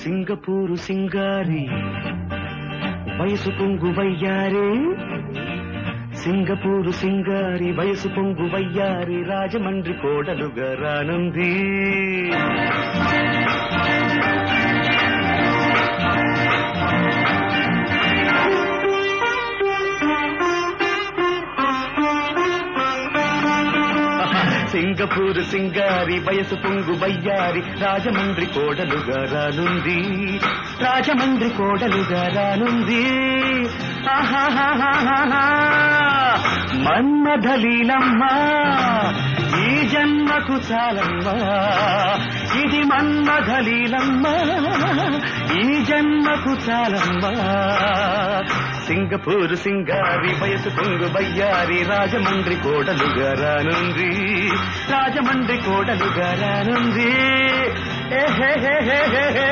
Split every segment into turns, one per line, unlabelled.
Singapore సింగారి వయసు పొంగు వయ్యారే Singapore సింగారి వయసు పొంగు వయ్యారి రాజమండ్రి కోడలుగా రానుంది సింగపూరు సింగారి వయసు పొంగు వయ్యారి రాజమండ్రి కోడలుగా రానుంది రాజమండ్రి కోడలుగా రానుంది ఆహాహాహాహా. మన్మథలీలమ్మా ఈ జన్మకు చాలమ్మా ఇది మన్మథలీలమ్మా ఈ జన్మకు చాలమ్మా సింగపూరు సింగారి వయసు పొంగు బయ్యారి రాజమండ్రి కోడలుగా రానుంది రాజమండ్రి కోడలుగా రానుంది ఏహేహేహేహే.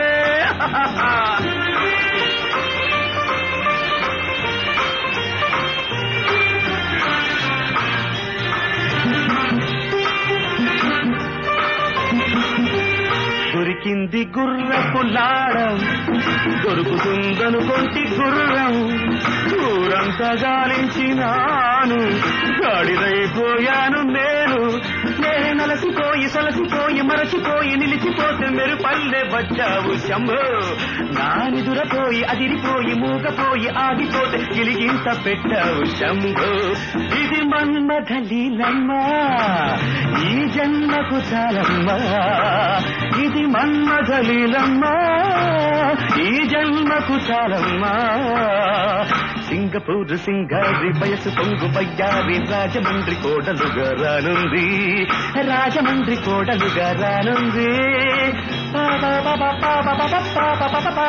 దొరికింది గుర్రపు లాడం దొరుకుతుందను కొంటి గుర్రం ఊరంతా గాలించినాను గాడిదైపోయాను నేను నేనే నలసిపోయి సొలసిపోయి మరచిపోయి నిలిచిపోతే మెరు పల్లె వచ్చావు శంభో నా నిదురపోయి అదిరిపోయి మూగపోయి ఆగిపోతే గిలిగింత పెట్టావు శంభో ఇది మన్మథలీలమ్మా ఈ జన్మకు చాలమ్మా ఇది మన్మథలీలమ్మా ఈ జన్మకు చాలమ్మా సింగపూర్ సింగారి వయసు పొంగు బయ్యారి రాజమండ్రి కోడలుగా రానుంది రాజమండ్రి కోడలుగా రానుంది పా పా పా పా పా పా పా పా పా పా పా పా.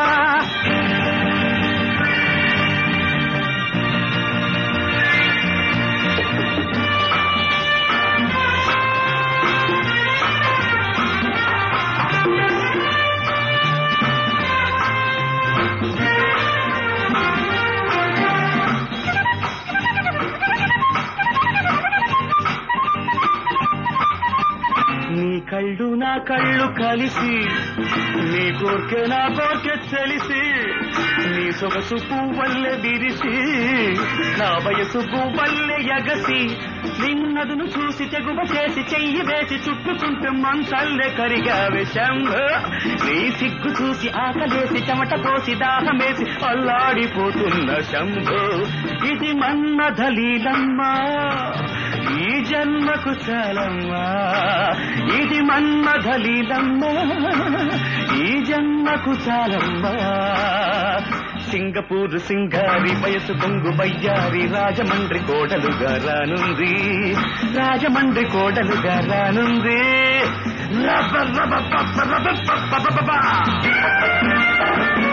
నీ కళ్ళు నా కళ్ళు కలిసి నీ కోర్కె నా కోర్కె తెలిసి నీ సొగసు పువ్వల్లె విరిసి నా వయసు పువ్వల్లె ఎగసి నిన్నదును చూసి తెగువ చేసి చెయ్యి వేసి చుట్టుకుంటే మంచల్లె కరిగావే శంభ నీ సిగ్గు చూసి ఆకలేసి చెమట పోసి దాహమేసి అల్లాడిపోతున్న శంభో ఇది మన్నధలీలమ్మా ఈ జన్మకు చాలమ్మా ఇది మన్మథలీలమ్మా ఈ జన్మకు చాలమ్మా సింగపూర్ సింగారి వయసు పొంగు బయ్యారి రాజమండ్రి కోడలుగా రానుంది రాజమండ్రి కోడలుగా రానుంది రబ్బ రబ్బ పప్ప రబ్బ పప్ప పప్ప పప్ప.